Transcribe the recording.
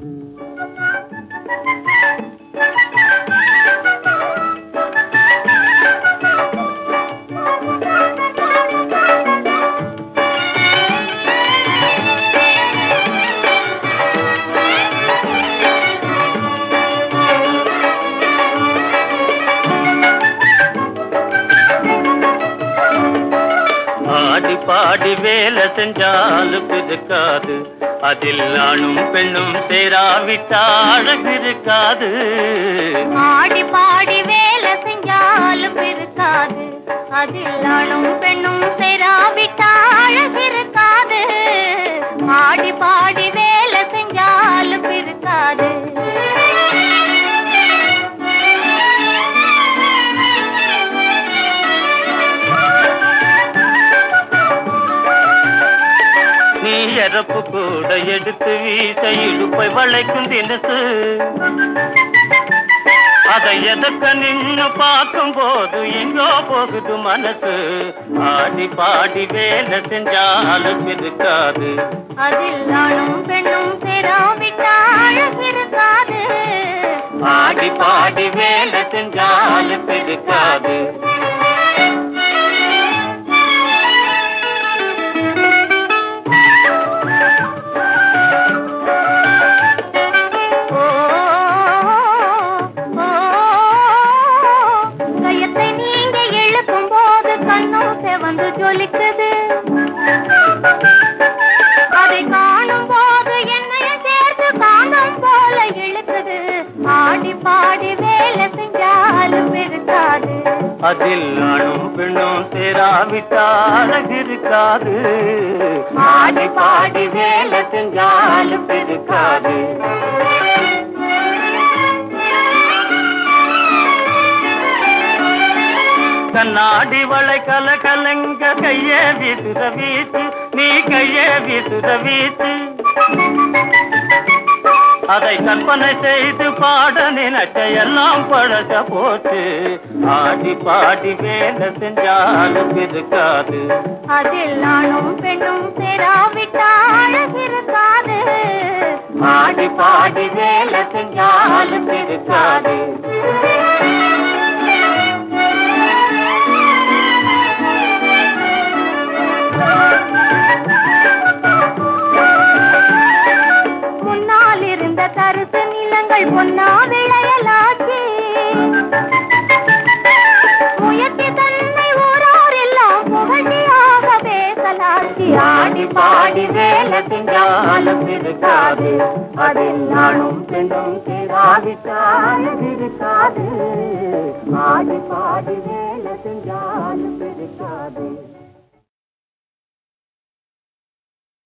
ஆடி பாடி வேலை செஞ்சாலும் இருக்காது அதில் ஆணும் பெண்ணும் சேராவிட்டா அழகு இருக்காது ஆடி பாடி வேலை செஞ்சாலும் இருக்காது அதில் ஆணும் பெண்ணும் சேராவிட்டால் அழகு இருக்காது ஆடி பாடி வேலை செஞ்சாலும் இருக்காது நீ எறப்பு கூட எடுத்து வீச இடுப்பை வளைக்கும் தினசு அதை எதற்க நின்னு பார்க்கும் போது எங்கோ போகுது மனசு ஆடி பாடி வேலை செஞ்சாலும் இருக்காது அதில் ஆணும் பெண்ணும் சேராவிட்டால் அழகு இருக்காது ஆடி பாடி வேலை செஞ்சாலும் இருக்காது ஓ, ஓ, கயத்தை நீங்க எழுப்பும் போது கண்ணும் செவந்து ஜொலிக்குது அதை காணும் போது என்னையும் சேர்த்து காந்தம் போல இழுக்குது ஆடி பாடி வேலை செஞ்சாலும் இருக்காது அதில் ஆணும் பெண்ணும் சேராவிட்டா அழகு இருக்காது ஆடி பாடி வேலை செஞ்சாலும் இருக்காது கண்ணாடி வளை கல கலங்க கைய வீசுத வீச்சு நீ கைய வீசுத வீச்சு அதை கற்பனை செய்து பாட நினைச்ச எல்லாம் பழக போச்சு ஆடி பாடி வேலை செஞ்சாலும் இருக்காது அதில் ஆணும் பெண்ணும் சேராவிட்டால் அழகு இருக்காது ஆடி பாடி வேலை செஞ்சாலும் இருக்காது முன்னால் இருந்த தருசு நிலங்கள் பொன்னா விளையலாச்சு முயற்சி தன்னை ஊரார் எல்லாம் புகழ்ச்சியாக பேசலாச்சு ஆடி பாடி வேலை செஞ்சாலும் இருக்காது அதில் நானும் பெண்ணும் சேராவிட்டாலும் இருக்காது ஆடி பாடி வேலை